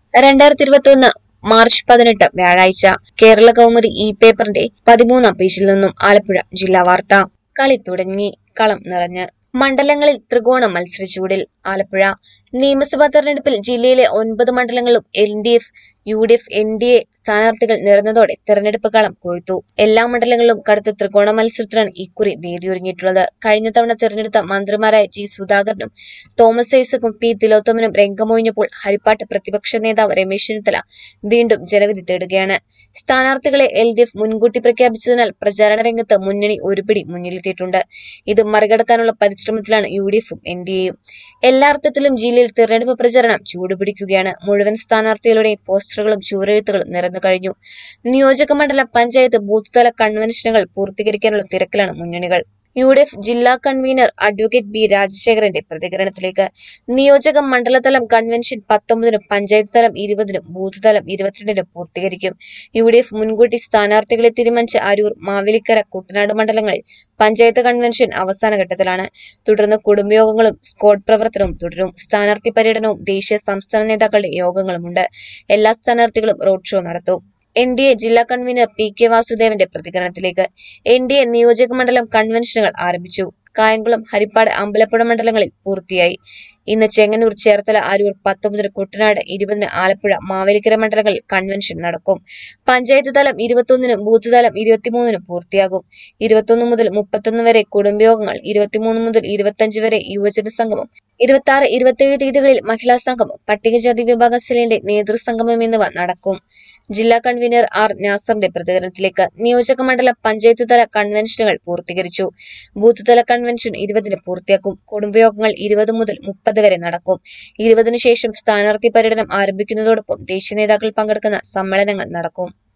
രണ്ടായിരത്തി ഇരുപത്തി ഒന്ന് മാർച്ച് പതിനെട്ട് വ്യാഴാഴ്ച കേരള കൗമുദി ഇ പേപ്പറിന്റെ പതിമൂന്നാം പേജിൽ നിന്നും ആലപ്പുഴ ജില്ലാ വാർത്ത കളി തുടങ്ങി കളം നിറഞ്ഞ് മണ്ഡലങ്ങളിൽ ത്രികോണ മത്സരച്ചൂടിൽ ആലപ്പുഴ നിയമസഭാ തെരഞ്ഞെടുപ്പിൽ ജില്ലയിലെ ഒൻപത് മണ്ഡലങ്ങളിലും L D F U D F N D A സ്ഥാനാർത്ഥികൾ നിറഞ്ഞതോടെ തെരഞ്ഞെടുപ്പ് കളം കൊഴുത്തു എല്ലാ മണ്ഡലങ്ങളിലും കടുത്ത ത്രികോണ മത്സരത്തിലാണ് ഇക്കുറി വേദിയൊരുങ്ങിയിട്ടുള്ളത് കഴിഞ്ഞ തവണ തെരഞ്ഞെടുത്ത മന്ത്രിമാരായ ജി സുധാകരനും തോമസ് ഐസക്കും പി തിലോത്തമനും രംഗമൊഴിഞ്ഞപ്പോൾ ഹരിപ്പാട്ട് പ്രതിപക്ഷ നേതാവ് രമേശ് ചെന്നിത്തല വീണ്ടും ജനവിധി തേടുകയാണ് സ്ഥാനാർത്ഥികളെ എൽ ഡി എഫ് മുൻകൂട്ടി പ്രഖ്യാപിച്ചതിനാൽ പ്രചാരണ രംഗത്ത് മുന്നണി ഒരുപിടി മുന്നിലെത്തിയിട്ടുണ്ട് ഇത് മറികടക്കാനുള്ള പരിശ്രമത്തിലാണ് യു ഡി എഫും എൻ ഡി എയും എല്ലാ അർത്ഥത്തിലും ജില്ലയിൽ തെരഞ്ഞെടുപ്പ് പ്രചരണം ചൂടുപിടിക്കുകയാണ് മുഴുവൻ സ്ഥാനാർത്ഥികളുടെയും പോസ്റ്ററുകളും ചുവരെഴുത്തുകളും നിറഞ്ഞു കഴിഞ്ഞു നിയോജക മണ്ഡലം പഞ്ചായത്ത് ബൂത്ത് തല കൺവെൻഷനുകൾ പൂർത്തീകരിക്കാനുള്ള തിരക്കിലാണ് മുന്നണികൾ യു ഡി എഫ് ജില്ലാ കൺവീനർ അഡ്വക്കേറ്റ് ബി രാജശേഖരന്റെ പ്രതികരണത്തിലേക്ക് നിയോജക മണ്ഡലതലം കൺവെൻഷൻ പത്തൊമ്പതിനും പഞ്ചായത്ത് തലം ഇരുപതിനും ബൂത്ത് തലം ഇരുപത്തിരണ്ടിനും പൂർത്തീകരിക്കും യു ഡി എഫ് മുൻകൂട്ടി സ്ഥാനാർത്ഥികളെ തീരുമാനിച്ച അരൂർ മാവേലിക്കര കുട്ടനാട് മണ്ഡലങ്ങളിൽ പഞ്ചായത്ത് കൺവെൻഷൻ അവസാന ഘട്ടത്തിലാണ് തുടർന്ന് കുടുംബയോഗങ്ങളും സ്ക്വാഡ് പ്രവർത്തനവും തുടരും സ്ഥാനാർത്ഥി പര്യടനവും ദേശീയ സംസ്ഥാന നേതാക്കളുടെ യോഗങ്ങളുമുണ്ട് എല്ലാ സ്ഥാനാർത്ഥികളും റോഡ് ഷോ നടത്തും എൻ ഡി എ ജില്ലാ കൺവീനർ പി കെ വാസുദേവന്റെ പ്രതികരണത്തിലേക്ക് എൻ ഡി എ നിയോജക മണ്ഡലം കൺവെൻഷനുകൾ ആരംഭിച്ചു കായംകുളം ഹരിപ്പാട് അമ്പലപ്പുഴ മണ്ഡലങ്ങളിൽ പൂർത്തിയായി ഇന്ന് ചെങ്ങന്നൂർ ചേർത്തല അരൂർ പത്തൊമ്പതിന് കുട്ടനാട് ഇരുപതിന് ആലപ്പുഴ മാവേലിക്കര മണ്ഡലങ്ങളിൽ കൺവെൻഷൻ നടക്കും പഞ്ചായത്ത് തലം ഇരുപത്തൊന്നിനും ബൂത്ത് തലം ഇരുപത്തിമൂന്നിനും പൂർത്തിയാകും ഇരുപത്തൊന്ന് മുതൽ മുപ്പത്തൊന്ന് വരെ കുടുംബയോഗങ്ങൾ ഇരുപത്തിമൂന്ന് മുതൽ ഇരുപത്തഞ്ച് വരെ യുവജന സംഗമം ഇരുപത്തി ആറ് ഇരുപത്തിയേഴ് തീയതികളിൽ മഹിളാ സംഗമം പട്ടികജാതി വിഭാഗം സെല്ലിന്റെ നേതൃസംഗമം എന്നിവ നടക്കും ജില്ലാ കൺവീനർ ആർ നാസറിന്റെ പ്രതികരണത്തിലേക്ക് നിയോജക മണ്ഡലം പഞ്ചായത്ത് തല കൺവെൻഷനുകൾ പൂർത്തീകരിച്ചു ബൂത്ത് തല കൺവെൻഷൻ ഇരുപതിന് പൂർത്തിയാക്കും കുടുംബയോഗങ്ങൾ ഇരുപത് മുതൽ മുപ്പത് വരെ നടക്കും ഇരുപതിനു ശേഷം സ്ഥാനാർത്ഥി പര്യടനം ആരംഭിക്കുന്നതോടൊപ്പം ദേശീയ നേതാക്കൾ പങ്കെടുക്കുന്ന സമ്മേളനങ്ങൾ നടക്കും